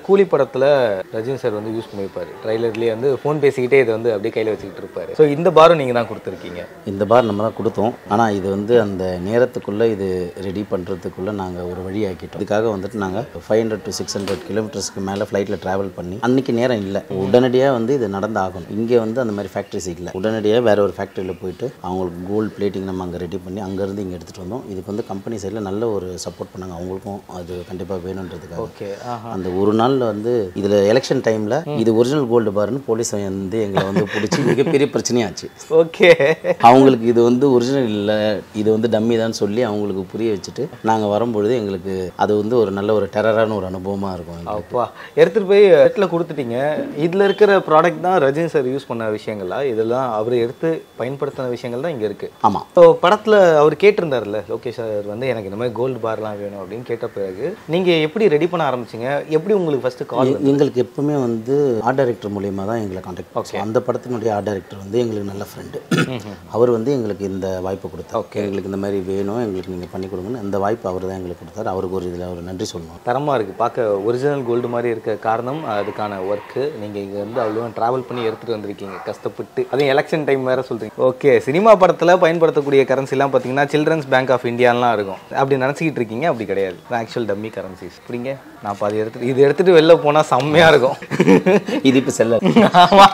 கூலி படத்துல ரஜினி சார் வந்து யூஸ் பண்ணியிருப்பாரு ட்ரைலர்லேயே வந்து ஃபோன் பேசிக்கிட்டே இதை வந்து அப்படியே கையில வச்சுக்கிட்டு இருப்பாரு ஸோ இந்த பாரும் நீங்க தான் கொடுத்துருக்கீங்க இந்த பார் நம்ம தான் கொடுத்தோம் ஆனால் இது வந்து அந்த நேரத்துக்குள்ளே இது ரெடி பண்ணுறதுக்குள்ளே நாங்கள் ஒரு வழி ஆக்கிட்டோம் இதுக்காக வந்துட்டு நாங்கள் five hundred to six hundred கிலோமீட்டர்ஸ்க்கு மேலே ஃப்ளைட்டில் ட்ராவல் பண்ணி அன்னைக்கு நேரம் இல்லை உடனடியாக வந்து இது நடந்து ஆகணும் இங்கே வந்து அந்த மாதிரி ஃபேக்ட்ரிஸ் இல்லை உடனடியாக வேற ஒரு ஃபேக்ட்ரியில் போயிட்டு அவங்களுக்கு கோல்டு பிளேட்டிங் நம்ம அங்கே ரெடி பண்ணி அங்கேருந்து இங்கே எடுத்துகிட்டு வந்தோம் இதுக்கு வந்து கம்பெனி சைடில் நல்ல ஒரு சப்போர்ட் பண்ணாங்க அவங்களுக்கும் அது கண்டிப்பாக வேணுன்றதுக்காக ஓகே ஆஹா அந்த ஒரு நாள்ல வந்து இதுல எலெக்ஷன் டைம்ல இது ஒரிஜினல் கோல்டு பார்னு போலீஸ் வந்து எங்களை வந்து பிடிச்சி மிகப்பெரிய பிரச்சனையாச்சு ஓகே அவங்களுக்கு இது வந்து ஒரிஜினல் இல்லை இது வந்து டம்மி தான் சொல்லி அவங்களுக்கு புரிய வச்சுட்டு நாங்கள் வரும்பொழுது எங்களுக்கு அது வந்து ஒரு நல்ல ஒரு டெரரான ஒரு அனுபவமாக இருக்கும் எங்களுக்கு. அப்பா எடுத்துட்டு போய் செட்டில் கொடுத்துட்டீங்க இதுல இருக்கிற ப்ராடக்ட் தான் ரஜினி சார் யூஸ் பண்ண விஷயங்களா இதெல்லாம் அவர் எடுத்து பயன்படுத்தின விஷயங்கள் தான் இங்க இருக்கு ஆமாம் ஸோ படத்துல அவர் கேட்டிருந்தாருல்ல லோகேஷ் சார் வந்து எனக்கு இந்த மாதிரி கோல்டு பார்லாம் வேணும் அப்படின்னு கேட்ட பிறகு நீங்க எப்படி ரெடி பண்ண ஆரம்பிச்சீங்க எப்படி உங்களுக்கு ஃபர்ஸ்ட் கால் எ- எங்களுக்கு எப்பவுமே வந்து ஆர்ட் டைரக்டர் மூலியமா தான் எங்களை காண்டாக்ட் பண்ணுவோம் அந்த படத்தினுடைய ஆர்ட் டைரக்டர் வந்து எங்களுக்கு நல்ல ஃப்ரெண்டு அவர் வந்து எங்களுக்கு இந்த வாய்ப்பு கொடுத்தார் ஓகே எங்களுக்கு இந்த மாதிரி வேணும் எங்களுக்கு நீங்கள் பண்ணி கொடுங்கன்னு அந்த வாய்ப்பு அவர் தான் எங்களுக்கு கொடுத்தாரு அவருக்கு ஒரு இதில் ஒரு நன்றி சொல்லணும் தரமா இருக்கு பார்க்க ஒரிஜினல் கோல்டு மாதிரி இருக்க காரணம் அதுக்கான ஒர்க்கு நீங்க இங்க வந்து அவ்வளோ டிராவல் பண்ணி எடுத்துட்டு வந்திருக்கீங்க கஷ்டப்பட்டு அதுவும் எலெக்ஷன் டைம் வேற சொல்றீங்க ஓகே சினிமா படத்துல பயன்படுத்தக்கூடிய கரன்சிலாம் பார்த்தீங்கன்னா சில்ட்ரன்ஸ் பேங்க் ஆஃப் இந்தியாலாம் இருக்கும் அப்படி நினச்சிக்கிட்டு இருக்கீங்க அப்படி கிடையாது ஆக்சுவல் டம்மி கரன்சிஸ் இப்படிங்க நான் பாதி எடுத்துட்டு இது எடுத்துட்டு வெளில போனா செம்மையா இருக்கும் இது இப்போ செல்ல ஆமா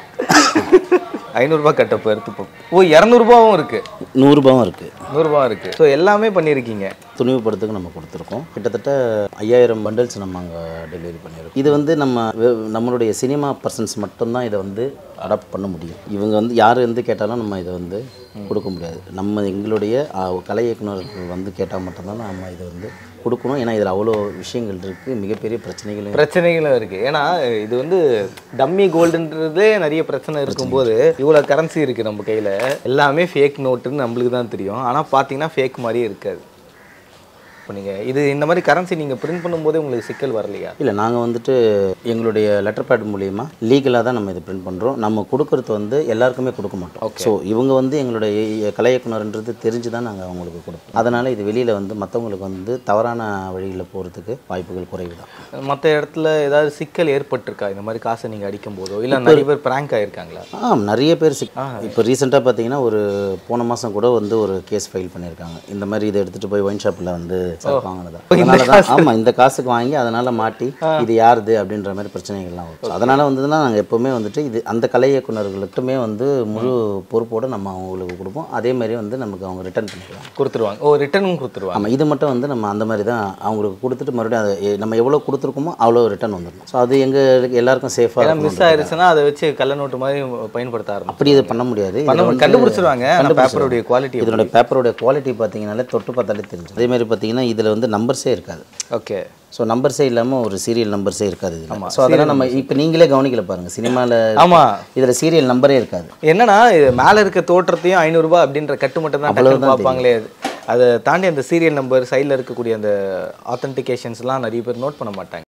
ஐநூறுரூபா கட்டப்போ எடுத்துப்போம் ஓ இரநூறுபாவும் இருக்கு நூறுரூபாவும் இருக்குது நூறுரூபா இருக்கு ஸோ எல்லாமே பண்ணியிருக்கீங்க துணிவு படத்துக்கு நம்ம கொடுத்துருக்கோம் கிட்டத்தட்ட ஐயாயிரம் பண்டல்ஸ் நம்ம அங்கே டெலிவரி பண்ணியிருக்கோம் இது வந்து நம்ம வெ- நம்மளுடைய சினிமா பர்சன்ஸ் மட்டும்தான் இதை வந்து அடாப்ட் பண்ண முடியும் இவங்க வந்து யார் வந்து கேட்டாலும் நம்ம இதை வந்து கொடுக்க முடியாது நம்ம எங்களுடைய ஆ, கலை இயக்குனர்கள் வந்து கேட்டால் மட்டும்தான் நம்ம இதை வந்து கொடுக்கணும் ஏன்னா இதில் அவ்வளோ விஷயங்கள் இருக்குது மிகப்பெரிய பிரச்சனைகள் பிரச்சனைகளும் இருக்கு ஏன்னா இது வந்து டம்மி கோல்டுன்றதே நிறைய பிரச்சனை இருக்கும்போது இவ்வளோ கரன்சி இருக்கு நம்ம கையில எல்லாமே ஃபேக் நோட்டுன்னு நம்மளுக்கு தான் தெரியும் ஆனா பார்த்தீங்கன்னா ஃபேக் மாதிரியே இருக்காது இப்போ நீங்க இது இந்த மாதிரி கரன்சி நீங்க பிரிண்ட் பண்ணும்போதே உங்களுக்கு சிக்கல் வரலையா இல்லை நாங்கள் வந்துட்டு எங்களுடைய லெட்டர் பேட் மூலியமா லீகலாக தான் நம்ம இதை பிரிண்ட் பண்ணுறோம் நம்ம கொடுக்கறது வந்து எல்லாருக்குமே கொடுக்க மாட்டோம் ஸோ இவங்க வந்து எங்களுடைய இ- கலை இயக்குனர்ன்றது தெரிஞ்சு தான் நாங்கள் அவங்களுக்கு கொடுப்போம் அதனால் இது வெளியில் வந்து மற்றவங்களுக்கு வந்து தவறான வழிகளில் போகிறதுக்கு வாய்ப்புகள் குறைவு தான் மற்ற இடத்துல ஏதாவது சிக்கல் ஏற்பட்டிருக்கா இந்த மாதிரி காசை நீங்க அடிக்கும் போதோ இல்ல நிறைய பேர் பிராங்க் ஆயிருக்காங்களா ஆ நிறைய பேர் சிக் இப்போ ரீசெண்டாக பார்த்தீங்கன்னா ஒரு போன மாதம் கூட வந்து ஒரு கேஸ் ஃபைல் பண்ணியிருக்காங்க இந்த மாதிரி இதை எடுத்துகிட்டு போய் ஒயின் ஷாப்பில் வந்து வாங்கினதா அதனால தான் ஆமாம் இந்த காசுக்கு வாங்கி அதனால் மாட்டி இது யாருது அப்படின்ற மாதிரி பிரச்சனைகள்லாம் வரும் So, அதனால வந்துன்னா நாங்கள் எப்போவுமே வந்துட்டு இது அந்த கலை இயக்குனர்களுக்குமே வந்து முழு பொறுப்போடு நம்ம அவங்களுக்கு கொடுப்போம் அதே மாதிரி வந்து நமக்கு அவங்க ரிட்டர்ன் பண்ணிடுவாங்க கொடுத்துருவாங்க ஓ ரிட்டர்னும் கொடுத்துருவாங்க ஆமாம் இது மட்டும் வந்து நம்ம அந்த மாதிரி தான் அவங்களுக்கு கொடுத்துட்டு மறுபடியும் அதை எ- நம்ம எவ்வளோ கொடுத்துருக்கோமோ அவ்வளோ ரிட்டர்ன் வந்துடணும் ஸோ அது எங்களுக்கு எல்லாருக்கும் சேஃபாக மிஸ் ஆயிருச்சுன்னா அதை வச்சு கள்ள நோட்டு மாதிரி பயன்படுத்த ஆரம்பிச்சு அப்படி இது பண்ண முடியாது இதுல பண்ண வந்து- கண்டுபிடிச்சிருவாங்க ஆனால் பேப்பருடைய குவாலிட்டி இதனுடைய பேப்பரோட குவாலிட்டி பார்த்தீங்கனாலே தொட்டு பார்த்தாலே தெரிஞ்சு அதே மாதிரி பார்த்தீங்கன்னா இதில் வந்து நம்பர்ஸே இருக்காது ஓகே ஸோ நம்பர்ஸே இல்லாமல் ஒரு சீரியல் நம்பர்ஸே இருக்காது இதில் ஸோ அதெல்லாம் நம்ம இப்போ நீங்களே கவனிக்கல பாருங்கள் சினிமாவில் ஆமா இதில் சீரியல் நம்பரே இருக்காது என்னன்னா இது மேல இருக்க தோற்றத்தையும் ஐநூறுரூபா அப்படின்ற கட்டு மட்டும் தான் டக்குனு பார்ப்பாங்களே அது அதை தாண்டி அந்த சீரியல் நம்பர் சைடில் இருக்கக்கூடிய அந்த ஆத்தென்டிகேஷன்ஸ்லாம் நிறைய பேர் நோட் பண்ண மாட்டாங்க